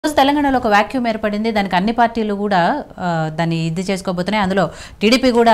రోజు తెలంగాణలో ఒక వాక్యూమ్ ఏర్పడింది దానికి అన్ని పార్టీలు కూడా ఆ, దాన్ని ఇది చేసుకోబోతున్నాయి అందులో టీడీపీ కూడా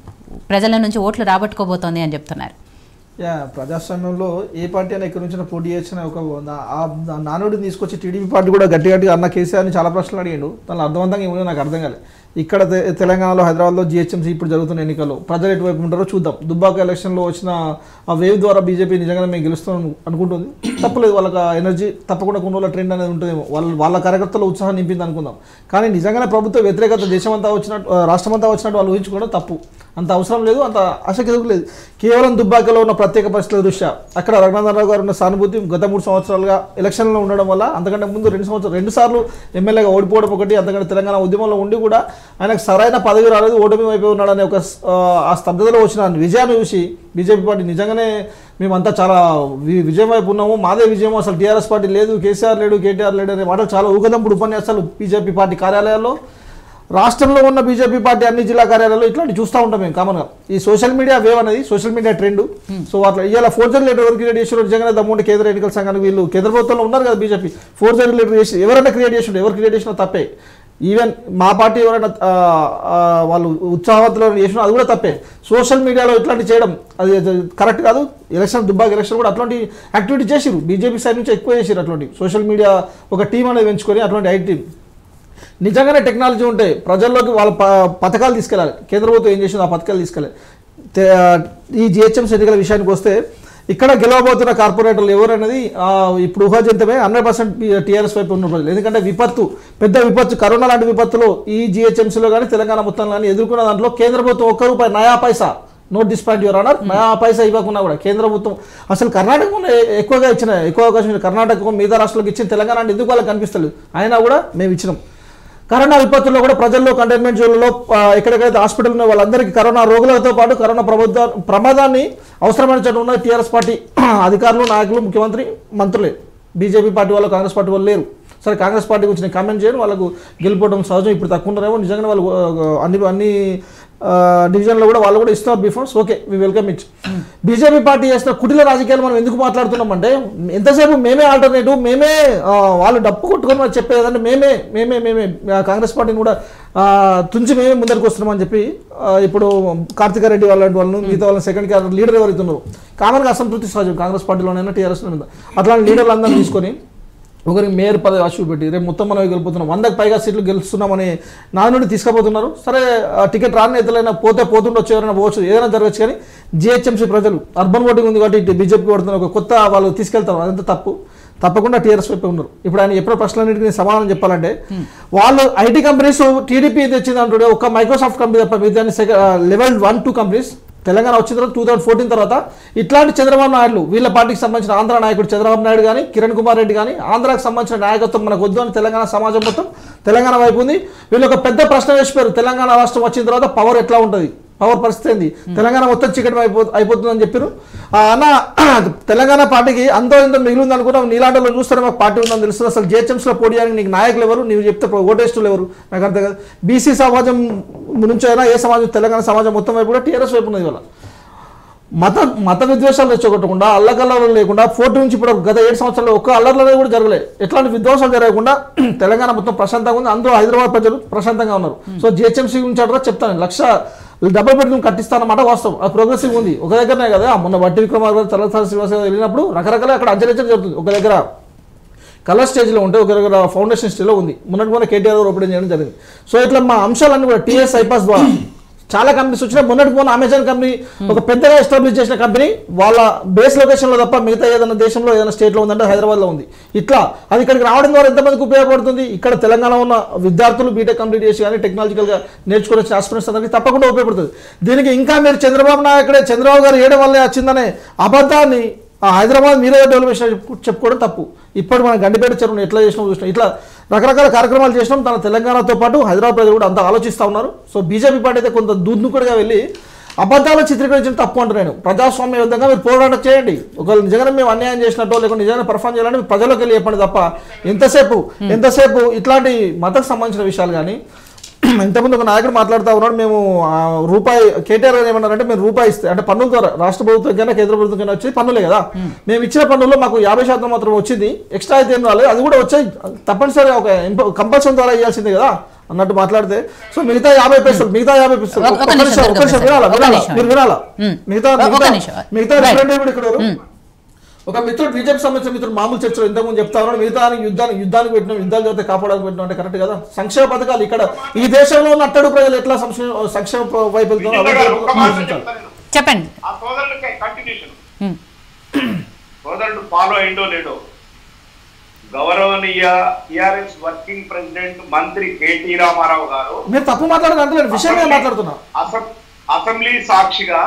ప్రజల నుంచి ఓట్లు రాబట్టుకోబోతోంది అని చెప్తున్నారు యా ప్రజాస్వామ్యంలో ఏ పార్టీ అయినా ఇక్కడ నుంచి పోటీ చేసిన ఒక నా- ఆ నానుడిని తీసుకొచ్చి టీడీపీ పార్టీ కూడా గట్టి గట్టిగా అన్న కేసీఆర్ని చాలా ప్రశ్నలు అడిగాడు తను అర్థవంతంగా ఏమో నాకు అర్థం కాలేదు ఇక్కడ తె- తెలంగాణలో హైదరాబాద్లో జిహెచ్ఎంసీ ఇప్పుడు జరుగుతున్న ఎన్నికల్లో ప్రజలు ఎటువైపు ఉంటారో చూద్దాం దుబ్బాక ఎలక్షన్లో వచ్చిన ఆ వేవ్ ద్వారా బీజేపీ నిజంగానే మేము గెలుస్తాం అనుకుంటుంది తప్పలేదు వాళ్ళకి ఆ ఎనర్జీ తప్పకుండా కొన్ని రోజుల ట్రెండ్ అనేది ఉంటుందేమో వాళ్ళ వాళ్ళ కార్యకర్తల ఉత్సాహం నింపింది అనుకుందాం కానీ నిజంగానే ప్రభుత్వ వ్యతిరేకత దేశమంతా వచ్చినట్టు ఆ, రాష్ట్రమంతా వచ్చినట్టు వాళ్ళు ఊహించుకోవడం తప్పు అంత అవసరం లేదు అంత ఆసక్తి లేదు కేవలం దుబ్బాకలో ఉన్న ప్రత్యేక పరిస్థితుల దృష్ట్యా అక్కడ రఘునందనరావు గారు ఉన్న సానుభూతి గత మూడు సంవత్సరాలుగా ఎలక్షన్లో ఉండడం వల్ల అంతకంటే ముందు రెండు సంవత్సరాలు రెండు సార్లు ఎమ్మెల్యేగా ఓడిపోవడం ఒకటి అంతకంటే తెలంగాణ ఉద్యమంలో ఉండి కూడా ఆయనకు సరైన పదవి రాలేదు ఓటమి వైపు ఉన్నాడనే ఒక స్- ఆ, ఆ స్తబ్దతలో వచ్చిన విజయాన్ని చూసి బీజేపీ పార్టీ నిజంగానే మేమంతా చాలా వి- విజయం వైపు ఉన్నాము మాదే విజయం అసలు టీఆర్ఎస్ పార్టీ లేదు కేసీఆర్ లేడు కేటీఆర్ లేడు అనే మాటలు చాలా ఊగదంపుడు ఉపన్యాసాలు బీజేపీ పార్టీ కార్యాలయాల్లో రాష్ట్రంలో ఉన్న బీజేపీ పార్టీ అన్ని జిల్లా కార్యాలయాల్లో ఇట్లాంటి చూస్తూ ఉంటాం మేము కామన్గా ఈ సోషల్ మీడియా వేవ్ అనేది సోషల్ మీడియా ట్రెండ్ సో అట్లా ఇవాళ ఫోర్జరీ లెటర్ ఎవరు క్రియేట్ చేసారు నిజంగానే దమ్ముంటే కేంద్ర ఎన్నికల సంఘానికి వీళ్ళు కేంద్ర ప్రభుత్వంలో ఉన్నారు కదా బీజేపీ ఫోర్జరీ లెటర్ చేసి ఎవరైనా క్రియేట్ చేసి ఎవరు క్రియేట్ చేసినా తప్పే ఈవెన్ మా పార్టీ ఎవరైనా ఆ, ఆ, వాళ్ళు ఉత్సాహవంతులు చేసినా అది కూడా తప్పే సోషల్ మీడియాలో ఇట్లాంటి చేయడం అది అది కరెక్ట్ కాదు ఎలక్షన్ దుబ్బాక ఎలక్షన్ కూడా అట్లాంటి యాక్టివిటీ చేసిరు బీజేపీ సైడ్ నుంచి ఎక్కువ చేసిరు అట్లాంటి సోషల్ మీడియా ఒక టీం అనేది పెంచుకొని అట్లాంటి ఐటీ టీం నిజంగానే టెక్నాలజీ ఉంటే ప్రజల్లోకి వాళ్ళ ప- పథకాలు తీసుకెళ్ళాలి కేంద్ర ప్రభుత్వం ఏం చేసిందో ఆ పథకాలు తీసుకెళ్ళాలి తే- ఈ జిహెచ్ఎంసీ ఎన్నికల విషయానికి వస్తే ఇక్కడ గెలవబోతున్న కార్పొరేటర్లు ఎవరనేది ఆ, ఇప్పుడు ఊహాజంతమే హండ్రెడ్ పర్సెంట్ టీఆర్ఎస్ వైపు ఉన్న ప్రజలు ఎందుకంటే విపత్తు పెద్ద విపత్తు కరోనా లాంటి విపత్తులో ఈ జిహెచ్ఎంసీలో కానీ తెలంగాణ మొత్తం కానీ ఎదుర్కొన్న దాంట్లో కేంద్ర ప్రభుత్వం ఒక్క రూపాయి నయా పైసా నోట్ డిస్పాయింట్ యువర్ ఆనర్ నయా పైసా ఇవ్వకున్నా కూడా కేంద్ర ప్రభుత్వం అసలు కర్ణాటక ఎక్కువగా ఇచ్చిన ఎక్కువ అవకాశం ఇచ్చిన కర్ణాటక మిగతా రాష్ట్రాలకు ఇచ్చిన తెలంగాణ అంటే ఎందుకు వాళ్ళకి కనిపిస్తలేదు అయినా కూడా మేము ఇచ్చినాం కరోనా విపత్తుల్లో కూడా ప్రజల్లో కంటైన్మెంట్ జోన్లలో ఆ, ఎక్కడెక్కడైతే హాస్పిటల్ ఉన్న వాళ్ళందరికీ కరోనా రోగులతో పాటు కరోనా ప్రబోధ ప్రమాదాన్ని అవసరమైన చోట ఉన్న టీఆర్ఎస్ పార్టీ అధికారులు నాయకులు ముఖ్యమంత్రి మంత్రులే బీజేపీ పార్టీ వాళ్ళు కాంగ్రెస్ పార్టీ వాళ్ళు లేరు సరే కాంగ్రెస్ పార్టీ గురించి నేను కామెంట్ చేయను వాళ్ళకు గెలిపోవడం సహజం ఇప్పుడు తక్కువ ఉన్నారేమో నిజంగా వాళ్ళు ఆ, అన్ని అన్ని ఆ, డివిజన్లో కూడా వాళ్ళు కూడా ఇస్తున్నారు బిఫోర్స్ okay we welcome it BJP party చేసిన కుటిల రాజకీయాలు మనం ఎందుకు మాట్లాడుతున్నాం అంటే ఎంతసేపు మేమే ఆల్టర్నేటివ్ మేమే ఆ, వాళ్ళు డప్పు కొట్టుకొని మరి చెప్పేదంటే మేమే మేమే మేమే ఆ, కాంగ్రెస్ పార్టీని కూడా ఆ, తుంచి మేమే ముందరికి వస్తున్నామని చెప్పి ఆ, ఇప్పుడు కార్తిక రెడ్డి వాళ్ళంటి వాళ్ళను మిగతా వాళ్ళని సెకండ్ క్యాడర్ లీడర్ ఎవరైతే ఉన్నారో కామన్గా అసంతృప్తి సహజం కాంగ్రెస్ పార్టీలోనైనా టీఆర్ఎస్ మీద అట్లాంటి లీడర్లు అందరినీ తీసుకొని ఒకరికి మేయర్ పదవి ఆశ పెట్టి రేపు మొత్తం మనం గెలుపుతున్నాం వందకు పైగా సీట్లు గెలుస్తున్నామని నా నుండి తీసుకుపోతున్నారు సరే ఆ టికెట్ రాని ఎదులైనా పోతే పోతుండొచ్చు ఎవరైనా పోవచ్చు ఏదైనా జరగచ్చు కానీ జిహెచ్ఎంసీ ప్రజలు అర్బన్ ఓటింగ్ ఉంది కాబట్టి ఇటు బీజేపీ పడుతున్న ఒక కొత్త వాళ్ళు తీసుకెళ్తారు అదంతా తప్పు తప్పకుండా టీఆర్ఎస్ వైపే ఉన్నారు ఇప్పుడు ఆయన ఎప్పుడో ప్రశ్నలన్నింటికి నేను సమాధానం చెప్పాలంటే వాళ్ళు ఐటీ కంపెనీస్ టీడీపీ తెచ్చింది అంటుండే ఒక మైక్రోసాఫ్ట్ కంపెనీ తప్ప మిగతా level one two companies Telangana వచ్చిన తర్వాత టూ థౌసండ్ ఫోర్టీన్ తర్వాత ఇట్లాంటి చంద్రబాబు నాయుడు వీళ్ళ పార్టీకి సంబంధించిన ఆంధ్ర నాయకుడు చంద్రబాబు నాయుడు కానీ కిరణ్ కుమార్ రెడ్డి కానీ ఆంధ్రాకి సంబంధించిన నాయకత్వం మనకు వద్దు అని తెలంగాణ సమాజం మొత్తం తెలంగాణ వైపు ఉంది వీళ్ళు ఒక పెద్ద ప్రశ్న వేసిపోయారు తెలంగాణ రాష్ట్రం వచ్చిన తర్వాత పవర్ ఎట్లా ఉంటుంది పవర్ పరిస్థితి ఏంది తెలంగాణ మొత్తం చీకటి అయిపో అయిపోతుందని చెప్పారు ఆ అన్న తెలంగాణ పార్టీకి అంతో ఇంతో మిగిలింది అనుకున్నాం నీలాంటిలో చూస్తే మాకు పార్టీ ఉందని తెలుస్తుంది అసలు జిహెచ్ఎంసీలో పోటీయానికి నీకు నాయకులు ఎవరు నీవు చెప్తే ఓటేస్టులు ఎవరు నాకు అర్థం కాదు బీసీ సమాజం నుంచి అయినా ఏ సమాజం తెలంగాణ సమాజం మొత్తం వైపు కూడా టీఆర్ఎస్ వైపు ఉన్నది ఇవాళ మత మత విద్వేషాలు రెచ్చగొట్టకుండా అల్లకల్లలు లేకుండా ఫోర్టు నుంచి ఇప్పుడు గత ఏడు సంవత్సరాలు ఒక్క అల్లర్లు అనేది కూడా జరగలేదు ఎట్లాంటి విధ్వంసాలు జరగకుండా తెలంగాణ మొత్తం ప్రశాంతంగా ఉంది అందులో హైదరాబాద్ ప్రజలు ప్రశాంతంగా ఉన్నారు సో జిహెచ్ఎంసీ గురించి అడ్రా చెప్తాను లక్ష డబుల్ బెడ్రూమ్ కట్టిస్తానమాట వాస్తవం అది ప్రోగ్రెసివ్ ఉంది ఒక దగ్గరనే కదా మొన్న వడ్డీ విక్రమార్క చలసారి శ్రీనివాస వెళ్ళినప్పుడు రకరకాల అక్కడ అంచనా జరుగుతుంది ఒక దగ్గర కలర్ స్టేజ్లో ఉంటే ఒక దగ్గర ఫౌండేషన్ స్టేజ్లో ఉంది మొన్నటి మొన్న కేటీఆర్ గారు ఓపెన్ చేయడం జరిగింది సో ఇట్లా మా అంశాలన్నీ కూడా టీఎస్ ఐపాస్ ద్వారా చాలా కంపెనీస్ వచ్చినాయి మొన్నటి మొన్న అమెజాన్ కంపెనీ ఒక పెద్దగా ఎస్టాబ్లిష్ చేసిన కంపెనీ వాళ్ళ బేస్ లొకేషన్లో తప్ప మిగతా ఏదైనా దేశంలో ఏదైనా స్టేట్లో ఉందంటే హైదరాబాద్లో ఉంది ఇట్లా అది ఇక్కడికి రావడం ద్వారా ఎంతమందికి ఉపయోగపడుతుంది ఇక్కడ తెలంగాణ ఉన్న విద్యార్థులు బీటెక్ కంప్లీట్ చేసి కానీ టెక్నాలజికల్గా నేర్చుకుని వచ్చిన ఆస్పిరెంట్స్ అందరికీ తప్పకుండా ఉపయోగపడుతుంది దీనికి ఇంకా మీరు చంద్రబాబు నాయుడు చంద్రబాబు గారు వేయడం వల్లే వచ్చిందనే అబద్ధాన్ని ఆ హైదరాబాద్ మీరే డెవలప్ చేసిన చెప్పు- చెప్పుకోవడం తప్పు ఇప్పుడు మన గండిపేట చెరువును ఎట్లా చేసినాం చూసినాం ఇట్లా రకరకాల కార్యక్రమాలు చేసినాం తన తెలంగాణతో పాటు హైదరాబాద్ ప్రజలు కూడా అంతా ఆలోచిస్తూ ఉన్నారు సో బీజేపీ పార్టీ అయితే కొంత దూద్దుకుడిగా వెళ్ళి అబద్ధాలు చిత్రీకరించడం తప్పు అంటున్నాను ప్రజాస్వామ్య విధంగా మీరు పోరాటం చేయండి ఒకవేళ నిజంగా మేము అన్యాయం చేసినట్టు లేకుంటే నిజంగా పర్ఫామ్ చేయాలని మీరు ప్రజల్లోకి వెళ్ళి చెప్పండి తప్ప ఎంతసేపు ఎంతసేపు ఇట్లాంటి మతకు సంబంధించిన విషయాలు కానీ ఇంతకుముందు ఒక నాయకుడు మాట్లాడుతూ ఉన్నాడు మేము ఆ, రూపాయి కేటీఆర్ గారు ఏమన్నారంటే మేము రూపాయి ఇస్తే అంటే పన్నుల ద్వారా రాష్ట్ర ప్రభుత్వం కన్నా కేంద్ర ప్రభుత్వం కన్నా వచ్చేది పన్నులే కదా మేము ఇచ్చిన పన్నుల్లో మాకు యాభై శాతం మాత్రం వచ్చింది ఎక్స్ట్రా అయితే ఏం రాలేదు అది కూడా వచ్చాయి తప్పనిసరిగా ఒక కంపల్సన్ ద్వారా ఇవ్వాల్సిందే కదా అన్నట్టు మాట్లాడితే సో మిగతా యాభై పైసలు మిగతా యాభై పైసలు ఒక- ఒక ఒక్క నిమిషం, నిమిషం, ఒక్క నిమిషం ఒక వినాలా నిమిషం. వినాలా ఒక మీరు వినాలా మ్మ్. మిగతా ఒక మిగతా నిమిషం. మిగతా Right. రిఫరెండ్ ఇప్పుడు ఇక్కడ ఎవరు? ఒక మిత్రుడు బీజేపీ సంబంధించిన మిత్రుడు మామూలు చర్చలో ఇంతకుముందు చెప్తా ఉన్నాడు మిగతానికి యుద్ధానికి యుద్ధానికి పెట్టినాం యుద్ధాలు జరిగితే కాపాడానికి పెట్టినాం అంటే కరెక్ట్ కదా సంక్షేమ పథకాలు ఇక్కడ ఈ దేశంలో ఉన్న అట్టడు ప్రజలు ఎట్లా సంక్షేమ సంక్షేమ వైపు వెళ్తున్నారో విజేంద్ర గారు, ఒక్క అభివృద్ధి మాట ఆలోచించాలి. చెప్తాను నేను. చెప్పండి ఆ సోదరుడికి కంటిన్యూషన్ ఉమ్. సోదరుడు ఫాలో అయిందో లేడో గౌరవనీయ టిఆర్ఎస్ వర్కింగ్ ప్రెసిడెంట్ మంత్రి కేటీ రామారావు గారు మీరు తప్పు మాట్లాడదు అంటలేదు విషయం మీద మాట్లాడుతున్నా అసెం- అసెంబ్లీ సాక్షిగా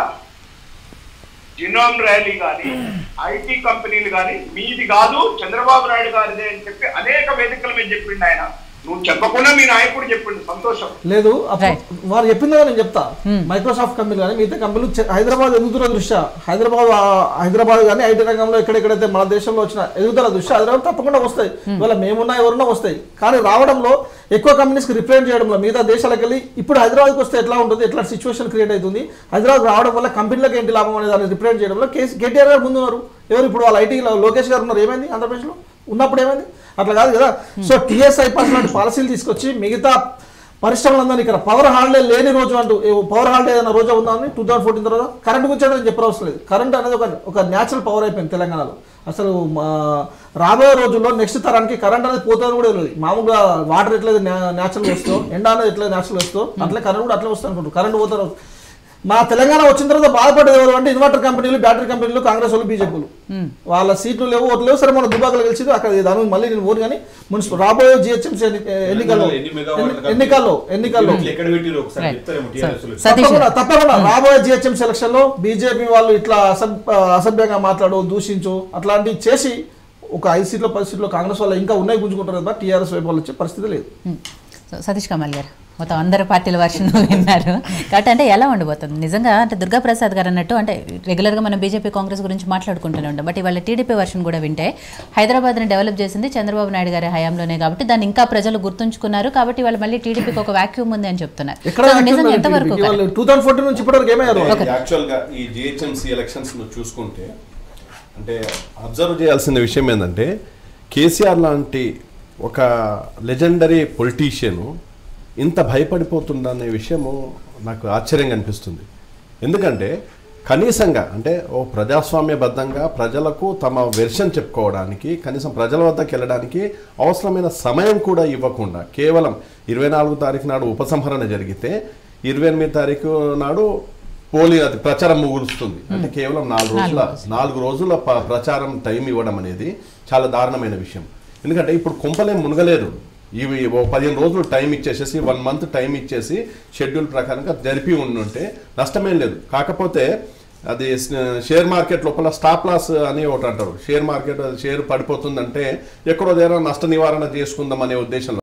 జినోమ్ ర్యాలీ కానీ ఐటీ కంపెనీలు కానీ మీది కాదు చంద్రబాబు నాయుడు గారిదే అని చెప్పి అనేక వేదికల మీద చెప్పిండు ఆయన నువ్వు చెప్పకుండా మీ నాయకుడు చెప్పిండు సంతోషం లేదు అప్పు- Right. వారు చెప్పింది కదా నేను చెప్తా మైక్రోసాఫ్ట్ కంపెనీ కానీ మిగతా కంపెనీలు చె- హైదరాబాద్ ఎదుగుతున్న దృష్ట్యా హైదరాబాద్ ఆ, హైదరాబాద్ కానీ ఐటీ రంగంలో ఎక్కడెక్కడైతే మన దేశంలో వచ్చిన ఎదుగుదల దృష్ట్యా హైదరాబాద్ తప్పకుండా వస్తాయి ఇవాళ మేమున్నా ఎవరున్నా వస్తాయి కానీ రావడంలో ఎక్కువ కంపెనీస్కి రిప్రజెంట్ చేయడంలో మిగతా దేశాలకు వెళ్ళి ఇప్పుడు హైదరాబాద్కి వస్తే ఎట్లా ఉంటుంది ఎట్లా సిచ్యువేషన్ క్రియేట్ అవుతుంది హైదరాబాద్ రావడం వల్ల కంపెనీలకు ఏంటి లాభం అనే దాన్ని రిప్రజెంట్ చేయడంలో కేసీ కేటీఆర్ గారు ముందున్నారు ఎవరు ఇప్పుడు వాళ్ళ ఐటీలో లోకేష్ గారు ఉన్నారు ఏమైంది ఆంధ్రప్రదేశ్లో ఉన్నప్పుడు ఏమైంది అట్లా కాదు కదా సో టీఎస్ఐ పాస్ లాంటి పాలసీలు తీసుకొచ్చి మిగతా పరిశ్రమలందరినీ ఇక్కడ పవర్ హాలిడే లేని రోజు అంటూ పవర్ హాలిడే ఏదైనా రోజు ఉందని టూ థౌసండ్ ఫోర్టీన్ తర్వాత కరెంట్ గురించి అయితే నేను చెప్పనవసరం లేదు కరెంట్ అనేది ఒక ఒక న్యాచురల్ పవర్ అయిపోయింది తెలంగాణలో అసలు మా రాబోయే రోజుల్లో నెక్స్ట్ తరానికి కరెంట్ అనేది పోతుంది కూడా తెలియదు మామూలుగా వాటర్ ఎట్లయితే న్యాచురల్ వస్తుందో ఎండ అనేది ఎట్లయితే న్యాచురల్ వస్తుందో అట్లే కరెంట్ కూడా అట్లే వస్తుంది అనుకుంటారు కరెంట్ పోతారు మా తెలంగాణ వచ్చిన తర్వాత బాధపడేది ఎవరు అంటే ఇన్వర్టర్ కంపెనీలు బ్యాటరీ కంపెనీలు కాంగ్రెస్ వాళ్ళు బీజేపీలు వాళ్ళ సీట్లు లేవు ఓట్లు లేవు సరే మన దుబాకలు గెలిచింది అక్కడ దాని గురించి మళ్ళీ నేను ఓరు కానీ మున్సిపల్ రాబోయే జిహెచ్ఎంసీ ఎన్నికల్లో ఎన్ని మెగావాట్ల ఎన్ని- ఎన్నికల్లో ఎన్నికల్లో ఇట్లా ఎక్కడ పెట్టిరు ఒకసారి Right. చెప్తారేమో TRS లో. సతీష్ తప్పకుండా తప్పకుండా రాబోయే జిహెచ్ఎంసీ ఎలక్షన్ లో బీజేపీ వాళ్ళు ఇట్లా అసభ్య అసభ్యంగా మాట్లాడు దూషించు అట్లాంటివి చేసి ఒక ఐదు సీట్ల పది సీట్లు కాంగ్రెస్ వాళ్ళు ఇంకా ఉన్నాయి గుంజుకుంటారు కదా టీఆర్ఎస్ వైపు వాళ్ళు వచ్చే పరిస్థితి లేదు ఉమ్. సో సతీష్ కమల్ గారు మొత్తం అందరు పార్టీల వర్షన్ విన్నారు కాబట్టి అంటే ఎలా ఉండబోతుంది నిజంగా అంటే దుర్గా ప్రసాద్ గారు అన్నట్టు అంటే రెగ్యులర్గా మనం బీజేపీ కాంగ్రెస్ గురించి మాట్లాడుకుంటూనే ఉంటాం బట్ ఇవాళ టీడీపీ వర్షన్ కూడా వింటే హైదరాబాద్ని డెవలప్ చేసింది చంద్రబాబు నాయుడు గారి హయాంలోనే కాబట్టి దాన్ని ఇంకా ప్రజలు గుర్తుంచుకున్నారు కాబట్టి వాళ్ళు మళ్ళీ టీడీపీకి ఒక వాక్యూమ్ ఉంది అని చెప్తున్నారు ఎక్కడ సో నిజంగా ఎంతవరకు correct? వాళ్ళు టూ థౌసండ్ ఫోర్టీన్ నుంచి ఇప్పటివరకు ఏమయ్యారు వాళ్ళు? ఇది యాక్చువల్గా ఈ జిహెచ్ఎంసీ ఎలక్షన్స్ ను చూసుకుంటే అంటే అబ్జర్వ్ చేయాల్సిన విషయం ఏంటంటే కేసీఆర్ లాంటి ఒక లెజెండరీ పొలిటీషియన్ ఇంత భయపడిపోతుందనే విషయము నాకు ఆశ్చర్యంగా అనిపిస్తుంది ఎందుకంటే కనీసంగా అంటే ఓ ప్రజాస్వామ్యబద్ధంగా ప్రజలకు తమ వెర్షన్ చెప్పుకోవడానికి కనీసం ప్రజల వద్దకు వెళ్ళడానికి అవసరమైన సమయం కూడా ఇవ్వకుండా కేవలం ఇరవై నాలుగు తారీఖు నాడు ఉపసంహరణ జరిగితే ఇరవై ఎనిమిది తారీఖు నాడు పోలింగ్ అది ప్రచారం ముగుస్తుంది అంటే కేవలం నాలుగు రోజుల నాలుగు రోజుల ప- ప్రచారం టైం ఇవ్వడం అనేది చాలా దారుణమైన విషయం ఎందుకంటే ఇప్పుడు కుంపలేం మునగలేదు ఇవి ఓ పదిహేను రోజులు టైం ఇచ్చేసేసి వన్ మంత్ టైం ఇచ్చేసి షెడ్యూల్ ప్రకారంగా జరిపి ఉండుంటే నష్టమేం లేదు కాకపోతే అది స్- షేర్ మార్కెట్ లోపల స్టాప్ లాస్ అని ఒకటి అంటారు షేర్ మార్కెట్ షేర్ పడిపోతుందంటే ఎక్కడో దగ్గర నష్ట నివారణ చేసుకుందాం అనే ఉద్దేశంలో